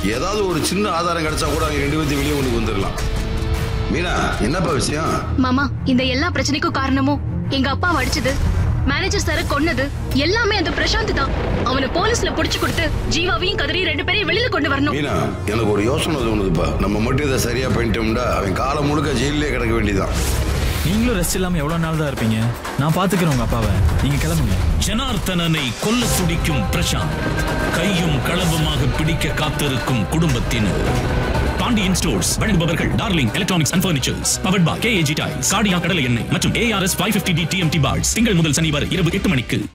ஏதாவது ஒரு சின்ன ஆதாரம் கிடைச்சா கூட அவங்க ரெண்டு பேர்த்தையும் வெளியே கொண்டு வந்துடலாம் மீனா என்னப்பா விஷயம் மாமா இந்த எல்லா பிரச்சனைக்கும் காரணமும் எங்க அப்பாவை அடிச்சது மேனேஜர் சார கொன்னது எல்லாமே அந்த பிரசாந்த் தான் அவனை போலீஸ்ல புடிச்சு கொடுத்து ஜீவாவையும் கதிரையும் ரெண்டு பேரையும் வெளியில கொண்டு வரணும் மீனா எனக்கு ஒரு யோசனை தோணுதுப்பா நம்ம மட்டும் இதை சரியா பண்ணிட்டோம்டா அவன் காலம் முழுக்க ஜெயிலே கிடக்க வேண்டியதான் நீங்களும் ரெஸ்ட் இல்லாம எவ்வளவு நாள் தான் இருப்பீங்க நான் பாத்துக்கிறேன் உங்க அப்பாவை நீங்க கிளம்புங்க ஜனார்த்தனனை கொல்ல துடிக்கும் பிரசாந்த் கையும் களவுமாக பிடிக்க காத்திருக்கும் குடும்பத்தினர் பாண்டியன் ஸ்டோர்ஸ் வழங்குபவர்கள் Darling electronics and furnitures powered by KAG tiles காடியா கடலை எண்ணெய் மற்றும் ARS five fifty T TMT bars திங்கள் முதல் சனி வரை இரவு எட்டு மணிக்கு